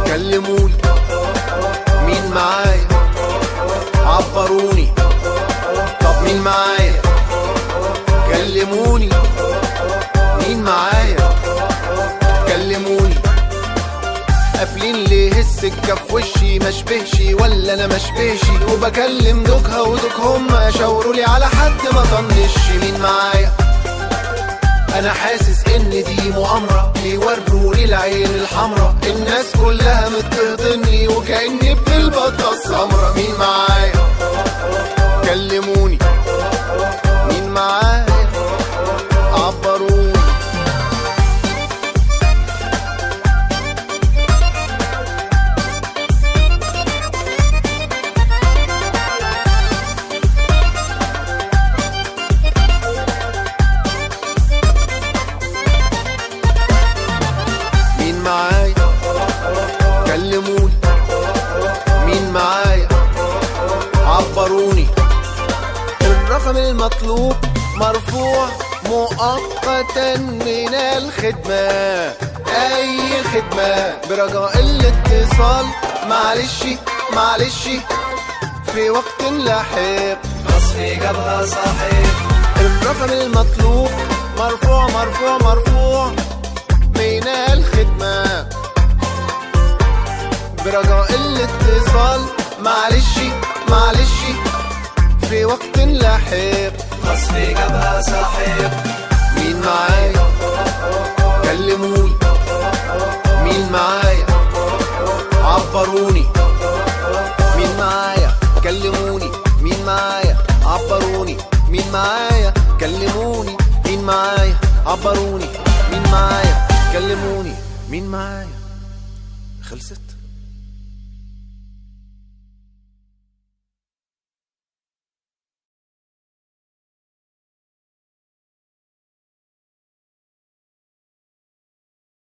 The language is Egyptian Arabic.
كلموني مين معايا عبروني طب مين معايا كلموني مين معايا كلموني قافلين ليه السكة في وشي مشبهش ولا انا مشبهش وبكلم دوكها ودوك هما شاوروا لي على حد ما طنش مين معايا انا حاسس ان دي مؤامرة بيوروني العين الحمرا الناس كلها متهضني وكأني ابن البطة السمرا مين معايا كلموني مين معايا عبروني مين معايا كلموني مين معايا عبروني الرقم المطلوب مرفوع مؤقتا من الخدمة أي خدمة برجاء الاتصال معلش معلش في وقت لاحق نصفي جابها صاحب الرقم المطلوب مرفوع مرفوع مرفوع من الخدمة برجاء الاتصال معلش معلش في وقت لاحق نصفي جابها صاحب مين معايا كلموني مين معايا عبروني مين معايا كلموني مين معايا عبروني مين معايا كلموني مين معايا عبروني مين معايا كلموني مين معايا خلصت